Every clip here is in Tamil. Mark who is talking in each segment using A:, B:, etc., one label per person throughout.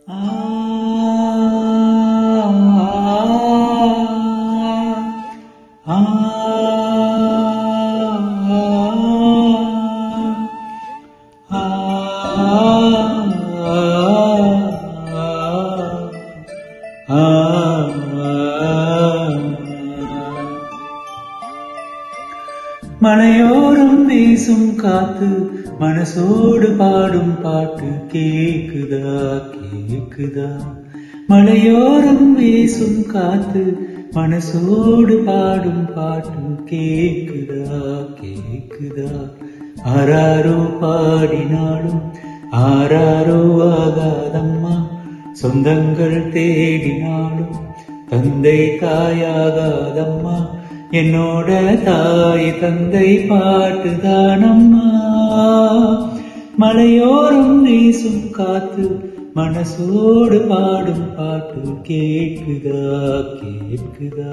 A: மலையோரம் வீசும் காத்து மனசோடு பாடும் பாட்டு கேக்குதா கேக்குதா மலையோரம் வீசும் காத்து மனசோடு பாடும் பாட்டு கேக்குதா கேக்குதா ஆராரோ பாடினாலும் ஆராரோ ஆகாதம்மா சொந்தங்கள் தேடினாலும் தந்தை தாயாகாதம்மா என்னோட தாய் தந்தை பாட்டுதானம்மா மலையோரம் வீசும் காத்து மனசோடு பாடும் பாட்டு கேட்குதா கேட்குதா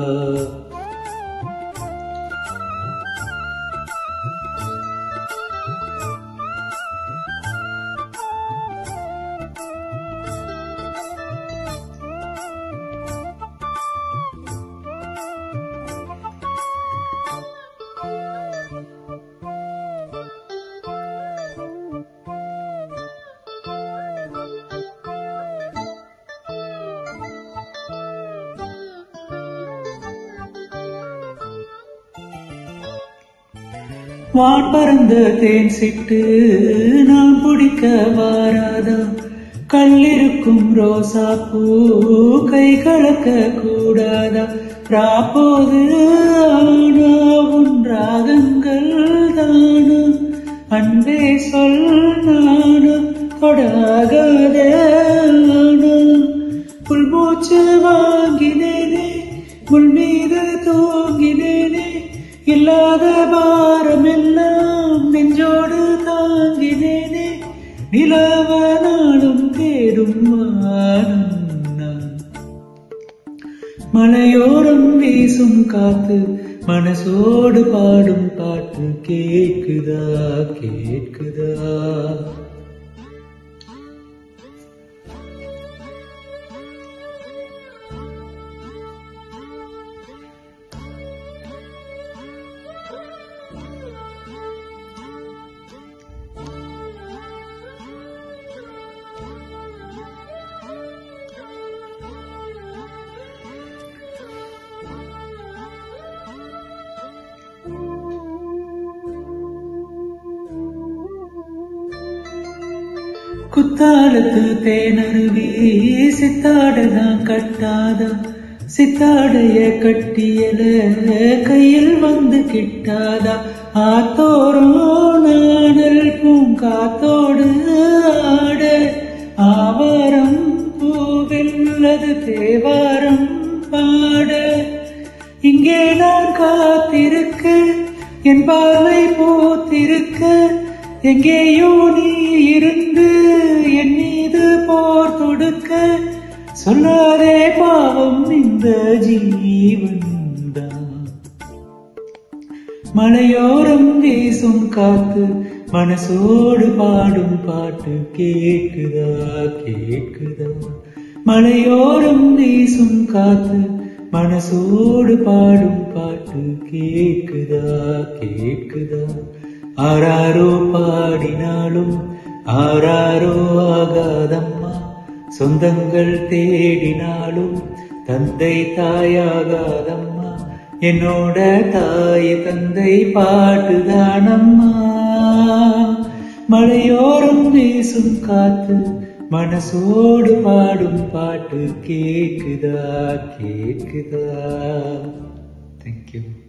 A: வான் பறந்த தேன் சிட்டு நான் பிடிக்க வாராதா கல்லிருக்கும் ரோசா பூ கை கலக்க கூடாதா ராப்போது ஆனா உன் ராகங்கள் தானா அன்பே சொல் நானா தொடாகாதே ஆனா புல்மூச்சு வாங்கினேனே உள் மீது தூங்கினேனே இல்லாத பாரமெல்லாம் நெஞ்சோடு தாங்கினேனே நிலவ நாளும் தேடும் வானம் நான் மலையோரம் வீசும் காத்து மனசோடு பாடும் பாட்டு கேக்குதா கேக்குதா குத்தாலத்து தேனருவி சித்தாடதான் கட்டாதா சித்தாடைய கட்டியல கையில் வந்து கிட்டாதா ஆத்தோரோ நாடல் பூங்காத்தோடு ஆட ஆவாரம் பூவில்லது தேவாரம் பாட இங்கே நான் காத்திருக்க என் பார்வை போத்திருக்க எங்கேயோ நீ இருந்து என் மீது போர் தொடுக்க சொல்லாதே பாவம் இந்த ஜீவன்தான் மலையோரம் வீசும் காத்து மனசோடு பாடும் பாட்டு கேட்குதா கேட்குதா மலையோரம் வீசும் காத்து மனசோடு பாடும் பாட்டு கேட்குதா கேட்குதா ஆராரோ பாடினாலும் ஆராரோ ஆகாதம்மா சொந்தங்கள் தேடினாலும் தந்தை தாயாகாதம்மா என்னோட தாய் தந்தை பாட்டுதானம்மா மலையோரம் வீசும் காத்து மனசோடு பாடும் பாட்டு கேக்குதா கேக்குதா தேங்க்யூ